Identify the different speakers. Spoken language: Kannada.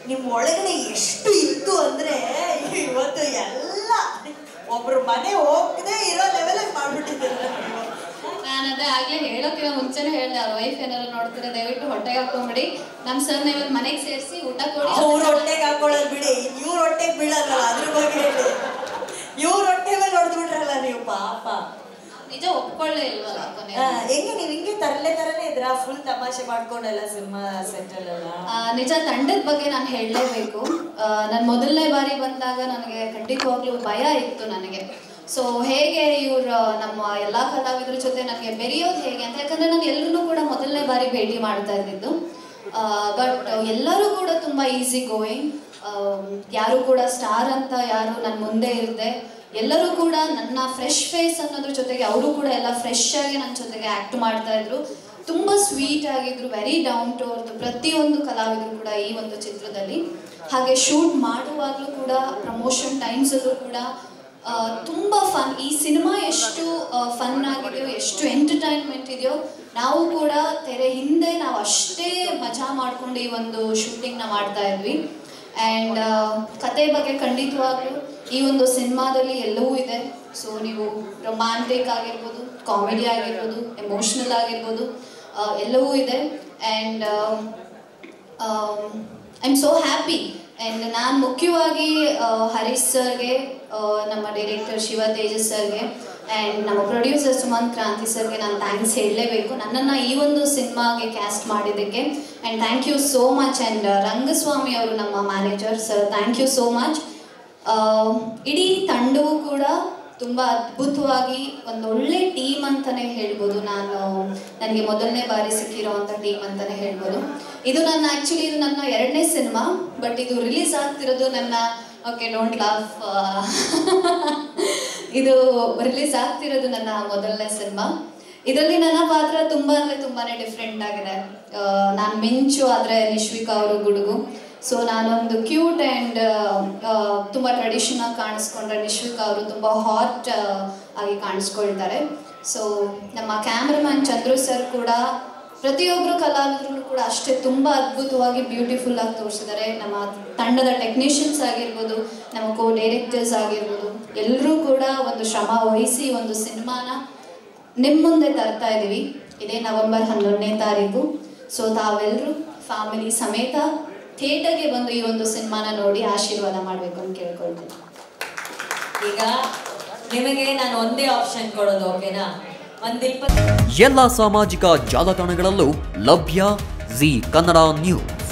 Speaker 1: ನಿಮ್ಮ ಒಳಗಡೆ ಎಷ್ಟು ಇತ್ತು ಅಂದ್ರೆ ಇವತ್ತು ಎಲ್ಲ ಒಬ್ರು ಮನೆ ಹೋಗದೆ ಇರೋ ಲೆವೆಲ್ ಮಾಡ್ಬಿಟ್ಟಿದ್ದೀರ
Speaker 2: ನಾನು ಅದೇ ಆಗ್ಲೇ ಹೇಳೋಕ್ಕಿಂತ ಮುಂಚೆನೇ ಹೇಳ್ದೆ ಅವ್ರ ವೈಫ್ ಏನಾರು ನೋಡ್ತಾರೆ ದಯವಿಟ್ಟು ಹೊಟ್ಟೆಗೆ ಹಾಕೊಂಬಿಡಿ ನಮ್ಮ ಸರ್ನ ಇವತ್ತು ಮನೆಗೆ ಸೇರಿಸಿ ಊಟ ಕೊಡಿ
Speaker 1: ಅವ್ರ ಹೊಟ್ಟೆಗೆ ಹಾಕೊಳ್ಳೋದು ಬಿಡಿ ಇವ್ರ ಹೊಟ್ಟೆಗೆ ಬೀಳಲ್ಲ ಅದ್ರ ಬಗ್ಗೆ ಹೇಳಿ ಇವ್ರ ಹೊಟ್ಟೆ ಮೇಲೆ ಹೊಡೆದ್ಬಿಟ್ರಲ್ಲ ನೀವು ಪಾಪ
Speaker 2: ನಿಜ ಒಪ್ಕೊಳ್ಳೇ ಇಲ್ವಲ್ಲ ಕೊನೆ
Speaker 1: ಆ, ಹೆಂಗೆ ನೀವು ಹಿಂಗೆ ತರಲೆ ತರನೇ ಇದ್ರ ಫುಲ್ ತಮಾಷೆ ಮಾಡ್ಕೊಂಡೆಲ್ಲ ಸಿನಿಮಾ ಸೆಂಟ್ರಲ್ ಎಲ್ಲ
Speaker 2: ಆ, ನಿಜ ತಂಡದ ಬಗ್ಗೆ ನಾನು ಹೇಳಲೇಬೇಕು ನಾನು ಮೊದಲನೇ ಬಾರಿ ಬಂದಾಗ ನನಗೆ ಖಂಡಿತವಾಗ್ಲೂ ಭಯ ಇತ್ತು ನನಗೆ ಸೊ ಹೇಗೆ ಇವ್ರು ನಮ್ಮ ಎಲ್ಲ ಕಲಾವಿದರ ಜೊತೆ ನನಗೆ ಬೆರೆಯೋದು ಹೇಗೆ ಅಂತ ಯಾಕಂದ್ರೆ ನಾನು ಎಲ್ಲರೂ ಕೂಡ ಮೊದಲನೇ ಬಾರಿ ಭೇಟಿ ಮಾಡ್ತಾ ಇದ್ದಿದ್ದು ಬಟ್ ಎಲ್ಲರೂ ಕೂಡ ತುಂಬ ಈಸಿ ಗೋಯಿಂಗ್ ಯಾರು ಕೂಡ ಸ್ಟಾರ್ ಅಂತ ಯಾರು ನನ್ನ ಮುಂದೆ ಇರದೆ ಎಲ್ಲರೂ ಕೂಡ ನನ್ನ ಫ್ರೆಶ್ ಫೇಸ್ ಅನ್ನೋದ್ರ ಜೊತೆಗೆ ಅವರು ಕೂಡ ಎಲ್ಲ ಫ್ರೆಶ್ ಆಗಿ ನನ್ನ ಜೊತೆಗೆ ಆ್ಯಕ್ಟ್ ಮಾಡ್ತಾ ಇದ್ರು ತುಂಬ ಸ್ವೀಟ್ ಆಗಿದ್ರು ವೆರಿ ಡೌನ್ ಟು ಅರ್ತ್ ಪ್ರತಿಯೊಂದು ಕಲಾವಿದರು ಕೂಡ ಈ ಒಂದು ಚಿತ್ರದಲ್ಲಿ ಹಾಗೆ ಶೂಟ್ ಮಾಡುವಾಗಲೂ ಕೂಡ ಪ್ರಮೋಷನ್ ಟೈಮ್ಸಲ್ಲೂ ಕೂಡ ಆ, ತುಂಬ ಫನ್ ಈ ಸಿನಿಮಾ ಎಷ್ಟು ಫನ್ ಆಗಿದೆಯೋ ಎಷ್ಟು ಎಂಟರ್ಟೈನ್ಮೆಂಟ್ ಇದೆಯೋ ನಾವು ಕೂಡ ತೆರೆ ಹಿಂದೆ ನಾವು ಅಷ್ಟೇ ಮಜಾ ಮಾಡ್ಕೊಂಡು ಈ ಒಂದು ಶೂಟಿಂಗ್ನ ಮಾಡ್ತಾ ಇದ್ವಿ ಆ್ಯಂಡ್ ಕತೆ ಬಗ್ಗೆ ಖಂಡಿತವಾಗ್ಲೂ ಈ ಒಂದು ಸಿನಿಮಾದಲ್ಲಿ ಎಲ್ಲವೂ ಇದೆ ಸೊ ನೀವು ರೊಮ್ಯಾಂಟಿಕ್ ಆಗಿರ್ಬೋದು ಕಾಮಿಡಿ ಆಗಿರ್ಬೋದು ಎಮೋಷ್ನಲ್ ಆಗಿರ್ಬೋದು ಆ, ಎಲ್ಲವೂ ಇದೆ and I am so happy and ನಾನು ಮುಖ್ಯವಾಗಿ ಆ, ಹರೀಶ್ ಸರ್ಗೆ ಆ, ನಮ್ಮ ಡೈರೆಕ್ಟರ್ ಶಿವ ತೇಜಸ್ ಸರ್ಗೆ ಆ್ಯಂಡ್ ನಮ್ಮ ಪ್ರೊಡ್ಯೂಸರ್ ಸುಮಂತ್ ಕ್ರಾಂತಿ ಸರ್ಗೆ ನಾನು ಥ್ಯಾಂಕ್ಸ್ ಹೇಳಲೇಬೇಕು ನನ್ನನ್ನು ಈ ಒಂದು ಸಿನಿಮಾಗೆ ಕ್ಯಾಸ್ಟ್ ಮಾಡಿದ್ದಕ್ಕೆ and thank you so much and Rangaswamy ಅವರು ನಮ್ಮ manager sir thank you so much ಇಡೀ ತಂಡವು ಕೂಡ ತುಂಬ ಅದ್ಭುತವಾಗಿ ಒಂದು ಒಳ್ಳೆ ಟೀಮ್ ಅಂತಲೇ ಹೇಳ್ಬೋದು ನಾನು ನನಗೆ ಮೊದಲನೇ ಬಾರಿ ಸಿಕ್ಕಿರೋವಂಥ ಟೀಮ್ ಅಂತಲೇ ಹೇಳ್ಬೋದು ಇದು ನನ್ನ ಆ್ಯಕ್ಚುಲಿ ಇದು ನನ್ನ ಎರಡನೇ ಸಿನಿಮಾ ಬಟ್ ಇದು ರಿಲೀಸ್ ಆಗ್ತಿರೋದು ನನ್ನ ಓಕೆ ಡೋಂಟ್ ಲಾಫ್ ಇದು ರಿಲೀಸ್ ಆಗ್ತಿರೋದು ನನ್ನ ಮೊದಲನೇ ಸಿನಿಮಾ ಇದರಲ್ಲಿ ನನ್ನ ಪಾತ್ರ ತುಂಬ ಅಂದರೆ ತುಂಬಾ ಡಿಫ್ರೆಂಟ್ ಆಗಿದೆ ನಾನು ಮಿಂಚು ಆದರೆ ನಿಶ್ವಿಕಾ ಅವರು ಗುಡುಗು ಸೊ ನಾನೊಂದು ಕ್ಯೂಟ್ ಆ್ಯಂಡ್ ತುಂಬ ಟ್ರೆಡಿಷನಲ್ ಕಾಣಿಸ್ಕೊಂಡ್ರೆ ನಿಶ್ವಿಕಾ ಅವರು ತುಂಬ ಹಾಟ್ ಆಗಿ ಕಾಣಿಸ್ಕೊಳ್ತಾರೆ ಸೊ ನಮ್ಮ ಕ್ಯಾಮ್ರಾಮ್ಯಾನ್ ಚಂದ್ರು ಸರ್ ಕೂಡ ಪ್ರತಿಯೊಬ್ಬರು ಕಲಾವಿದರು ಕೂಡ ಅಷ್ಟೇ ತುಂಬ ಅದ್ಭುತವಾಗಿ ಬ್ಯೂಟಿಫುಲ್ ಆಗಿ ತೋರಿಸಿದ್ದಾರೆ ನಮ್ಮ ತಂಡದ ಟೆಕ್ನಿಷಿಯನ್ಸ್ ಆಗಿರ್ಬೋದು ನಮ್ಮ ಕೋ ಡೈರೆಕ್ಟರ್ಸ್ ಆಗಿರ್ಬೋದು ಎಲ್ಲರೂ ಕೂಡ ಒಂದು ಶ್ರಮ ವಹಿಸಿ ಒಂದು ಸಿನಿಮಾನ ನಿಮ್ಮ ಮುಂದೆ ತರ್ತಾ ಇದ್ದೀವಿ ಇದೇ ನವೆಂಬರ್ ಹನ್ನೊಂದನೇ ತಾರೀಕು ಸೊ ತಾವೆಲ್ಲರೂ ಫ್ಯಾಮಿಲಿ ಸಮೇತ ಥಿಯೇಟರ್ಗೆ ಬಂದು ಈ ಒಂದು ಸಿನಿಮಾನ ನೋಡಿ ಆಶೀರ್ವಾದ ಮಾಡಬೇಕು ಅಂತ ಕೇಳ್ಕೊಳ್ತೀನಿ
Speaker 1: ಈಗ ನಿಮಗೆ ನಾನು ಒಂದೇ ಆಪ್ಷನ್ ಕೊಡೋದು ಓಕೆನಾ ಒಂದ್ ಇಪ್ಪತ್ತು
Speaker 3: ಎಲ್ಲ ಸಾಮಾಜಿಕ ಜಾಲತಾಣಗಳಲ್ಲೂ ಲಭ್ಯ ಜಿ ಕನ್ನಡ ನ್ಯೂಸ್